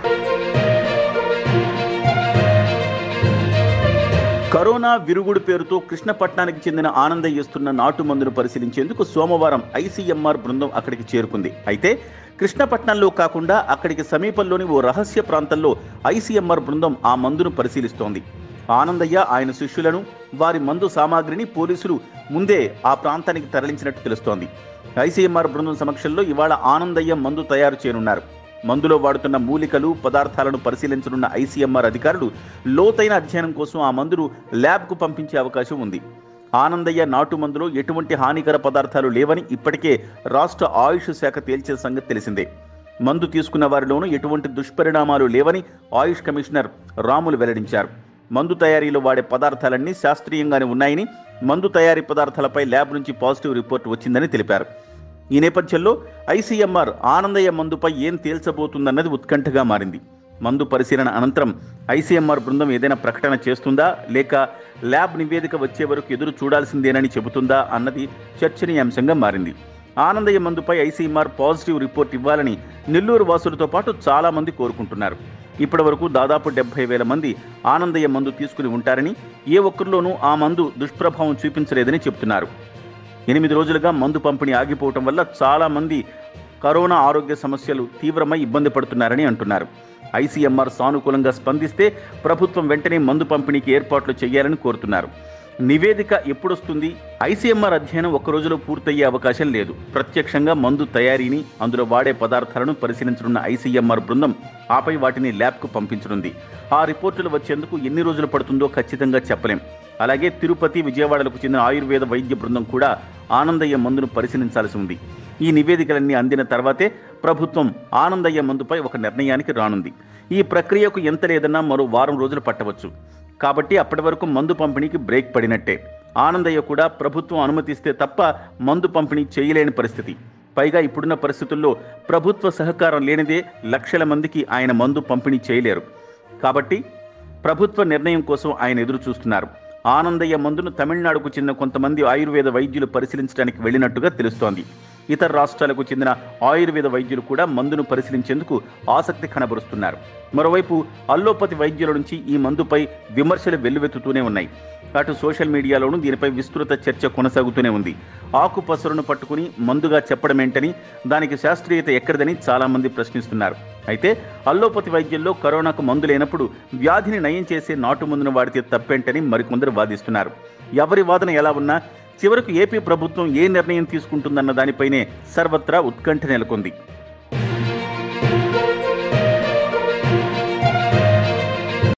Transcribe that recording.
corona విరుగుడు పేరుతో కృష్ణపట్నానికి చెందిన ఆనందయ్య ఇస్తున్న నాటు మందును పరిశీలించేందుకు సోమవారం ఐసీఎంఆర్ బృందం అక్కడికి చేరుకుంది అయితే కృష్ణపట్నంలో కాకుండా అక్కడికి సమీపంలోని ఓ రహస్య ప్రాంతంలో ఐసీఎంఆర్ బృందం ఆ మందును పరిశీలిస్తోంది ఆనందయ్య ఆయన శిష్యులను వారి మందు సామాగ్రిని పోలీసులు ముందే ఆ ప్రాంతానికి తరలించినట్టు తెలుస్తోంది ఐసీఎంఆర్ బృందం సమక్షంలో ఇవాళ ఆనందయ్య మందు తయారు చేయనున్నారు మందులో వాడుతున్న మూలికలు పదార్థాలను పరిశీలించనున్న ఐసీఎంఆర్ అధికారులు లోతైన అధ్యయనం కోసం ఆ మందును ల్యాబ్కు పంపించే అవకాశం ఉంది ఆనందయ్య నాటు మందులో ఎటువంటి హానికర పదార్థాలు లేవని ఇప్పటికే రాష్ట్ర ఆయుష్ శాఖ తేల్చిన సంగతి తెలిసిందే మందు తీసుకున్న వారిలోనూ ఎటువంటి దుష్పరిణామాలు లేవని ఆయుష్ కమిషనర్ రాములు వెల్లడించారు మందు తయారీలో వాడే పదార్థాలన్నీ శాస్త్రీయంగానే ఉన్నాయని మందు తయారీ పదార్థాలపై ల్యాబ్ నుంచి పాజిటివ్ రిపోర్ట్ వచ్చిందని తెలిపారు ఈ నేపథ్యంలో ఐసీఎంఆర్ ఆనందయ్య మందుపై ఏం తేల్చబోతుందన్నది ఉత్కంఠగా మారింది మందు పరిశీలన అనంతరం ఐసీఎంఆర్ బృందం ఏదైనా ప్రకటన చేస్తుందా లేక ల్యాబ్ నివేదిక వచ్చే వరకు ఎదురు చూడాల్సిందేనని చెబుతుందా అన్నది చర్చనీయాంశంగా మారింది ఆనందయ్య మందుపై ఐసీఎంఆర్ పాజిటివ్ రిపోర్ట్ ఇవ్వాలని నెల్లూరు వాసులతో పాటు చాలా మంది కోరుకుంటున్నారు ఇప్పటి వరకు దాదాపు డెబ్బై వేల మంది ఆనందయ్య మందు తీసుకుని ఉంటారని ఏ ఒక్కరిలోనూ ఆ మందు దుష్ప్రభావం చూపించలేదని చెబుతున్నారు ఎనిమిది రోజులుగా మందు పంపిణీ ఆగిపోవటం వల్ల చాలా మంది కరోనా ఆరోగ్య సమస్యలు తీవ్రమై ఇబ్బంది పడుతున్నారని అంటున్నారు ఐసీఎంఆర్ సానుకూలంగా స్పందిస్తే ప్రభుత్వం వెంటనే మందు పంపిణీకి ఏర్పాట్లు చేయాలని కోరుతున్నారు నివేదిక ఎప్పుడొస్తుంది ఐసీఎంఆర్ అధ్యయనం ఒక్క రోజులో పూర్తయ్యే అవకాశం లేదు ప్రత్యక్షంగా మందు తయారీని అందులో వాడే పదార్థాలను పరిశీలించనున్న ఐసీఎంఆర్ బృందం ఆపై వాటిని ల్యాబ్కు పంపించనుంది ఆ రిపోర్టులు వచ్చేందుకు ఎన్ని రోజులు పడుతుందో ఖచ్చితంగా చెప్పలేం అలాగే తిరుపతి విజయవాడలకు చెందిన ఆయుర్వేద వైద్య బృందం కూడా ఆనందయ్య మందును పరిశీలించాల్సి ఉంది ఈ నివేదికలన్నీ అందిన తర్వాతే ప్రభుత్వం ఆనందయ్య మందుపై ఒక నిర్ణయానికి రానుంది ఈ ప్రక్రియకు ఎంత లేదన్నా మరో వారం రోజులు పట్టవచ్చు కాబట్టి అప్పటి వరకు మందు పంపిణీకి బ్రేక్ పడినట్టే ఆనందయ్య కూడా ప్రభుత్వం అనుమతిస్తే తప్ప మందు పంపిణీ చేయలేని పరిస్థితి పైగా ఇప్పుడున్న పరిస్థితుల్లో ప్రభుత్వ సహకారం లేనిదే లక్షల మందికి ఆయన మందు పంపిణీ చేయలేరు కాబట్టి ప్రభుత్వ నిర్ణయం కోసం ఆయన ఎదురు చూస్తున్నారు ఆనందయ్య మందును తమిళనాడుకు చెందిన కొంతమంది ఆయుర్వేద వైద్యులు పరిశీలించడానికి వెళ్ళినట్టుగా తెలుస్తోంది ఇతర రాష్ట్రాలకు చెందిన ఆయుర్వేద వైద్యులు కూడా మందును పరిశీలించేందుకు ఆసక్తి కనబరుస్తున్నారు మరోవైపు అల్లోపతి వైద్యుల నుంచి ఈ మందుపై విమర్శలు వెల్లువెత్తుతూనే ఉన్నాయి అటు సోషల్ మీడియాలోనూ దీనిపై విస్తృత చర్చ కొనసాగుతూనే ఉంది ఆకు పసరును పట్టుకుని మందుగా చెప్పడమేంటని దానికి శాస్త్రీయత ఎక్కడిదని చాలామంది ప్రశ్నిస్తున్నారు అయితే అల్లోపతి వైద్యుల్లో కరోనాకు మందు లేనప్పుడు వ్యాధిని నయం చేసే నాటు మందును వాడితే తప్పేంటని మరికొందరు వాదిస్తున్నారు ఎవరి వాదన ఎలా ఉన్నా చివరకు ఏపీ ప్రభుత్వం ఏ నిర్ణయం తీసుకుంటుందన్న దానిపైనే సర్వత్రా ఉత్కంఠ నెలకొంది